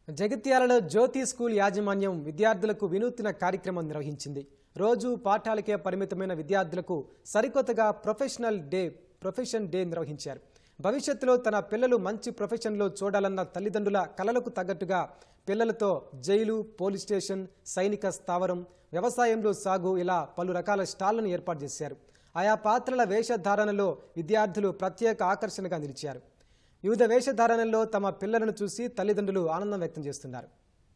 జగిత్యాలలో జ్యోతి స్కూల్ యాజమాన్యం విద్యార్థులకు వినూత్న కార్యక్రమం నిర్వహించింది రోజు పాఠాలకే పరిమితమైన విద్యార్థులకు సరికొత్తగా ప్రొఫెషనల్ డే ప్రొఫెషన్ డే నిర్వహించారు భవిష్యత్తులో తన పిల్లలు మంచి ప్రొఫెషన్లో చూడాలన్న తల్లిదండ్రుల కలలకు తగ్గట్టుగా పిల్లలతో జైలు పోలీస్ స్టేషన్ సైనిక స్థావరం వ్యవసాయంలో సాగు ఇలా పలు రకాల స్టాళ్లను ఏర్పాటు చేశారు ఆయా పాత్రల వేషధారణలో విద్యార్థులు ప్రత్యేక ఆకర్షణగా నిలిచారు వివిధ వేషధారణల్లో తమ పిల్లలను చూసి తల్లిదండ్రులు ఆనందం వ్యక్తం చేస్తున్నారు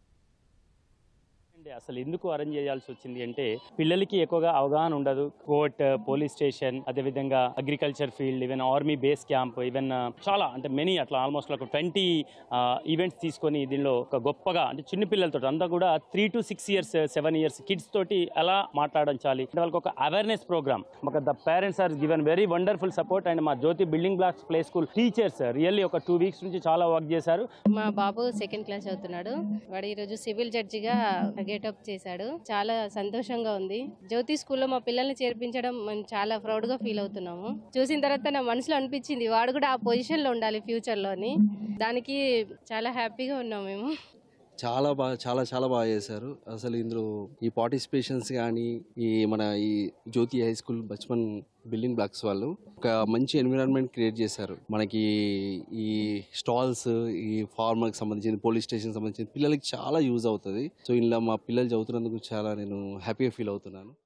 అంటే అసలు ఎందుకు అరేంజ్ చేయాల్సి వచ్చింది అంటే పిల్లలకి ఎక్కువగా అవగాహన ఉండదు కోర్ట్ పోలీస్ స్టేషన్ అదేవిధంగా agriculture field even army base camp even చాలా అంటే మెనీ అట్లా ఆల్మోస్ట్ ఒక ట్వంటీ ఈవెంట్స్ తీసుకొని దీనిలో ఒక గొప్పగా అంటే చిన్న పిల్లలతో అంతా కూడా three to six years seven years kids తోటి ఎలా మాట్లాడించాలి అంటే వాళ్ళకి ఒక అవేర్నెస్ ప్రోగ్రామ్ మాకు the parents are given very wonderful support and మా Jyothi building blocks play school teachers really ఒక టూ వీక్స్ నుంచి చాలా వర్క్ చేశారు మా బాబు సెకండ్ క్లాస్ చదువుతున్నాడు వాడు ఈరోజు సివిల్ జడ్జిగా గెటప్ చేశాడు చాలా సంతోషంగా ఉంది జ్యోతి స్కూల్లో మా పిల్లల్ని చేర్పించడం మేము చాలా ప్రౌడ్ గా ఫీల్ అవుతున్నాము చూసిన తర్వాత నా మనసులో అనిపించింది వాడు కూడా ఆ పొజిషన్ లో ఉండాలి ఫ్యూచర్ లో అని దానికి చాలా హ్యాపీగా ఉన్నాం మేము చాలా బాగా చాలా చాలా బాగా చేశారు అసలు ఇందులో ఈ పార్టిసిపేషన్స్ కానీ ఈ మన ఈ జ్యోతి హై స్కూల్ బచ్మన్ బిల్డింగ్ బ్లాక్స్ వాళ్ళు ఒక మంచి ఎన్విరాన్మెంట్ క్రియేట్ చేశారు మనకి ఈ స్టాల్స్ ఈ ఫార్మర్కి సంబంధించిన పోలీస్ స్టేషన్ సంబంధించిన పిల్లలకి చాలా యూజ్ అవుతుంది సో ఇలా మా పిల్లలు చదువుతున్నందుకు చాలా నేను హ్యాపీగా ఫీల్ అవుతున్నాను